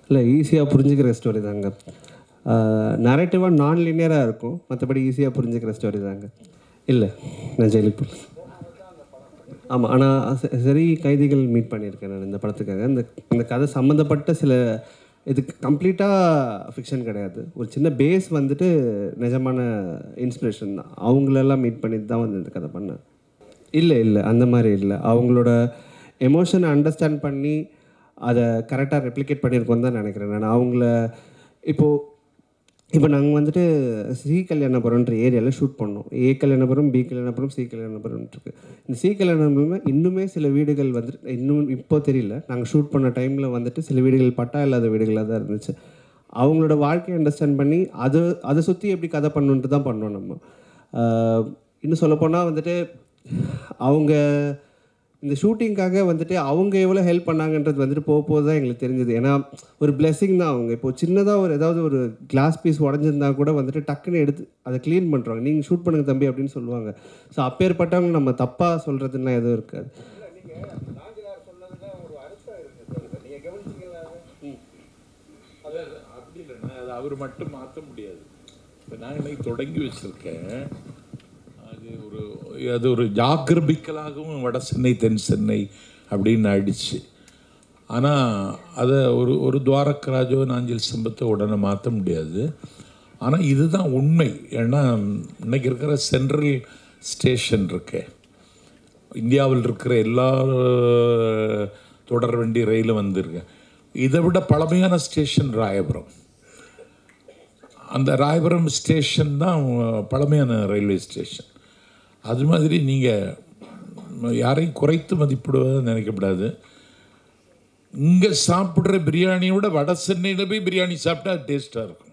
இல்லை ஈஸியாக புரிஞ்சுக்கிற ஸ்டோரி தாங்க நரேட்டிவாக நான் லீனியராக இருக்கும் மற்றபடி ஈஸியாக புரிஞ்சுக்கிற ஸ்டோரி தாங்க இல்லை நான் ஜெயிலிப்பூர் ஆமாம் ஆனால் சரி கைதிகள் மீட் பண்ணியிருக்கேன் நான் இந்த படத்துக்காக இந்த இந்த கதை சம்மந்தப்பட்ட சில இது கம்ப்ளீட்டாக ஃபிக்ஷன் கிடையாது ஒரு சின்ன பேஸ் வந்துட்டு நிஜமான இன்ஸ்பிரேஷன் தான் அவங்களெல்லாம் மீட் பண்ணிட்டு தான் வந்து இந்த கதை பண்ணேன் இல்லை இல்லை அந்த மாதிரி இல்லை அவங்களோட எமோஷனை அண்டர்ஸ்டாண்ட் பண்ணி அதை கரெக்டாக ரெப்ளிகேட் பண்ணியிருக்கோம் தான் நினைக்கிறேன் நான் அவங்கள இப்போது இப்போ நாங்கள் வந்துட்டு சி கல்யாணபுரம்ன்ற ஏரியாவில் ஷூட் பண்ணோம் A Kalyanapuram B Kalyanapuram C Kalyanapuram இருக்கு இந்த சி கல்யாணபுரம் இன்னுமே சில வீடுகள் வந்துட்டு இன்னும் இப்போ தெரியல நாங்கள் ஷூட் பண்ண டைமில் வந்துட்டு சில வீடுகள் பட்டா இல்லாத வீடுகளாக தான் இருந்துச்சு அவங்களோட வாழ்க்கையை அண்டர்ஸ்டாண்ட் பண்ணி அது அதை சுற்றி எப்படி கதை பண்ணணுன்ட்டு தான் பண்ணோம் நம்ம ஆஹ் இன்னும் சொல்லப்போனால் வந்துட்டு அவங்க இந்த ஷூட்டிங்காக வந்துட்டு அவங்க எவ்வளோ ஹெல்ப் பண்ணாங்கன்றது வந்துட்டு போக போக தான் எங்களுக்கு தெரிஞ்சது ஏன்னா ஒரு blessing தான் அவங்க இப்போ சின்னதாக ஒரு ஏதாவது ஒரு கிளாஸ் பீஸ் உடஞ்சிருந்தா கூட வந்துட்டு டக்குன்னு எடுத்து அதை க்ளீன் பண்ணுறாங்க நீங்கள் ஷூட் பண்ணுங்க தம்பி அப்படின்னு சொல்லுவாங்க ஸோ அப்பேற்பட்டவங்க நம்ம தப்பாக சொல்கிறதுன்னா எதுவும் இருக்காது அப்படி இல்லைண்ணா அது அவர் மட்டும் மாற்ற முடியாது இப்போ நான் இன்னைக்கு தொடங்கி வச்சிருக்கேன் அது ஒரு அது ஒரு ஜாக்கிரபிக்கலாகவும் வட சென்னை தென் சென்னை அப்படின்னு ஆயிடுச்சு ஆனால் அதை ஒரு ஒரு துவாரக்கராஜோ நாஞ்சில் சம்பத்தை உடனே மாற்ற முடியாது ஆனால் இதுதான் உண்மை ஏன்னா இன்னைக்கு இருக்கிற சென்ட்ரல் ஸ்டேஷன் இருக்கே இந்தியாவில் இருக்கிற எல்லா தொடர் வண்டி ரயிலும் வந்திருக்கு இதை விட பழமையான ஸ்டேஷன் ராயபுரம் அந்த ராயபுரம் ஸ்டேஷன் தான் பழமையான ரயில்வே ஸ்டேஷன் அது மாதிரி நீங்கள் யாரையும் குறைத்து மதிப்பிடுவதை நினைக்கக்கூடாது இங்கே சாப்பிட்ற பிரியாணியை விட வட சென்னையில் போய் பிரியாணி சாப்பிட்டா டேஸ்ட்டாக இருக்கும்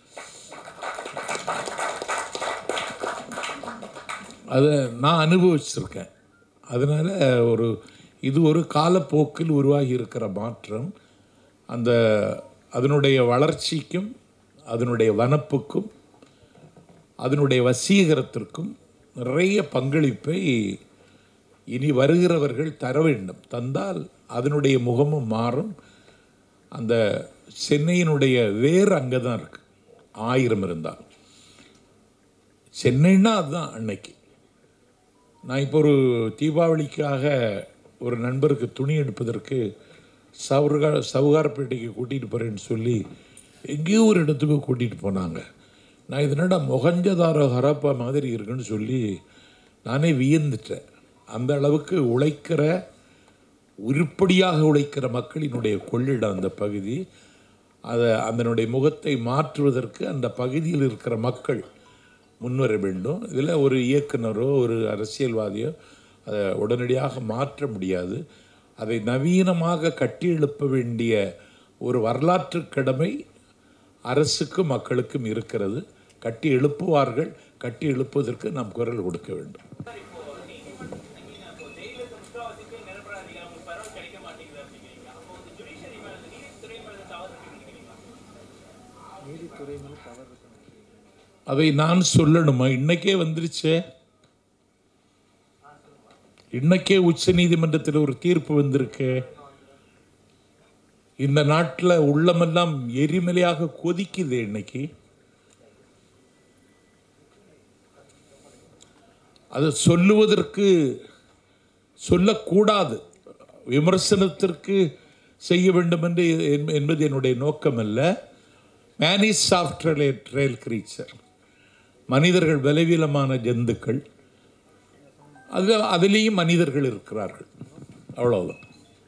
அதை நான் அனுபவிச்சிருக்கேன் அதனால் ஒரு இது ஒரு காலப்போக்கில் உருவாகி இருக்கிற மாற்றம் அந்த அதனுடைய வளர்ச்சிக்கும் அதனுடைய வனப்புக்கும் அதனுடைய வசீகரத்திற்கும் நிறைய பங்களிப்பை இனி வருகிறவர்கள் தர வேண்டும் தந்தால் அதனுடைய முகமும் மாறும் அந்த சென்னையினுடைய வேர் அங்கே தான் இருக்கு ஆயிரம் இருந்தால் சென்னைன்னா அதுதான் அன்னைக்கு நான் இப்போ ஒரு தீபாவளிக்காக ஒரு நண்பருக்கு துணி எடுப்பதற்கு சவுகா சவுகாரப்பேட்டைக்கு கூட்டிகிட்டு போகிறேன்னு சொல்லி எங்கேயோ ஒரு இடத்துக்கு கூட்டிகிட்டு போனாங்க நான் இதனடா மொகஞ்சதார ஹரப்பா மாதிரி இருக்குன்னு சொல்லி நானே வியந்துட்டேன் அந்த அளவுக்கு உழைக்கிற உருப்படியாக உழைக்கிற மக்களினுடைய கொள்ளிடம் அந்த பகுதி அதை அதனுடைய முகத்தை மாற்றுவதற்கு அந்த பகுதியில் இருக்கிற மக்கள் முன்வர வேண்டும் இதில் ஒரு இயக்குனரோ ஒரு அரசியல்வாதியோ அதை உடனடியாக மாற்ற முடியாது அதை நவீனமாக கட்டியெழுப்ப வேண்டிய ஒரு வரலாற்று கடமை அரசுக்கும் மக்களுக்கும் இருக்கிறது கட்டி எழுப்புவார்கள் கட்டி எழுப்புவதற்கு நாம் குரல் கொடுக்க வேண்டும் அதை நான் சொல்லணுமா இன்னைக்கே வந்துருச்சே இன்னைக்கே உச்ச நீதிமன்றத்தில் ஒரு தீர்ப்பு வந்திருக்கு இந்த நாட்டில் உள்ளமெல்லாம் எரிமலையாக கொதிக்குது இன்னைக்கு அதை சொல்லுவதற்கு சொல்லக்கூடாது விமர்சனத்திற்கு செய்ய வேண்டும் என்று என்- என்பது என்னுடைய நோக்கம் அல்ல man is software trail creature மனிதர்கள் பலவீனமான ஜந்துக்கள் அது அதிலேயும் மனிதர்கள் இருக்கிறார்கள் அவ்வளவுதான்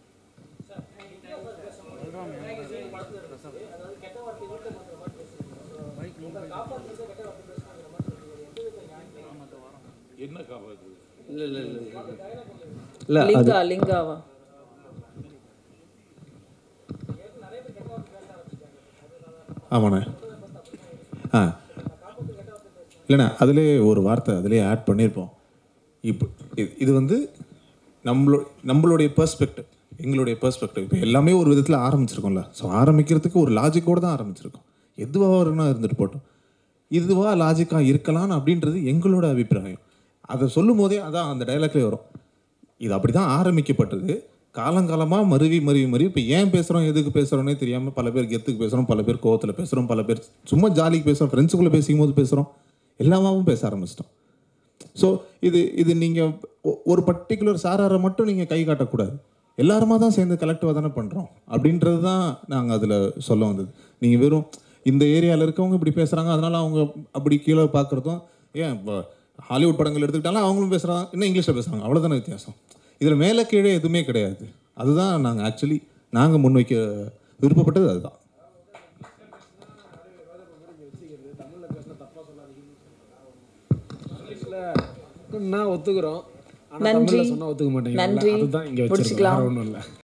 என்ன காப்பாது இல்லை இல்லை இல்லை இல்லை அது லிங்கா லிங்காவா ஆமாண்ணே ஆ இல்லைண்ணா அதிலே ஒரு வார்த்தை அதிலே ஆட் பண்ணியிருப்போம் இப்போ இது- இது வந்து நம்மளோ நம்மளுடைய பெர்ஸ்பெக்டிவ் எங்களுடைய பெர்ஸ்பெக்டிவ் இப்போ எல்லாமே ஒரு விதத்தில் ஆரம்பிச்சிருக்கோம்ல ஸோ ஆரம்பிக்கிறதுக்கு ஒரு லாஜிக்கோடு தான் ஆரம்பிச்சிருக்கோம் எதுவாக இருக்குன்னா இருந்துட்டு போட்டோம் இதுவா லாஜிக்காக இருக்கலாம் அப்படின்றது எங்களோட அபிப்பிராயம் அதை சொல்லும் போதே அதான் அந்த டைலாக்லேயே வரும் இது அப்படி தான் ஆரம்பிக்கப்பட்டது காலங்காலமாக மருவி மருவி மருவி இப்போ ஏன் பேசுகிறோம் எதுக்கு பேசுகிறோன்னே தெரியாமல் பல பேர் கெத்துக்கு பேசுகிறோம் பல பேர் கோவத்தில் பேசுகிறோம் பல பேர் சும்மா ஜாலிக்கு பேசுகிறோம் ஃப்ரெண்ட்ஸுக்குள்ளே பேசிக்கும் போது பேசுகிறோம் எல்லாமாவும் பேச ஆரம்பிச்சிட்டோம் ஸோ இது இது நீங்கள் ஒரு பர்டிகுலர் சாராரை மட்டும் நீங்கள் கை காட்டக்கூடாது எல்லாருமா தான் சேர்ந்து கலெக்டிவாக தானே பண்ணுறோம் அப்படின்றது தான் நாங்கள் அதில் சொல்ல வந்தது நீங்கள் வெறும் இந்த ஏரியாவில் இருக்கவங்க இப்படி பேசுகிறாங்க அதனால் அவங்க அப்படி கீழே பார்க்குறதும் ஏன் இப்போ ஹாலிவுட் படங்கள் எடுத்துக்கிட்டாலும் அவங்களும் பேசுகிறாங்க இன்னும் இங்கிலீஷில் பேசுகிறாங்க அவ்வளோதானே வித்தியாசம் இதில் மேலே கீழே எதுவுமே கிடையாது அதுதான் நாங்கள் ஆக்சுவலி நாங்கள் முன்வைக்க விருப்பப்பட்டது அதுதான் நான் ஒத்துக்கிறோம் ஆனா நன்றி. தமிழ்ல சொன்னா ஒத்துக்க மாட்டேங்கிறீங்க நன்றி. அதுதான் இங்க வச்சிருக்கோம் முடிச்சுக்கலாம். வேற ஒன்றும் இல்லை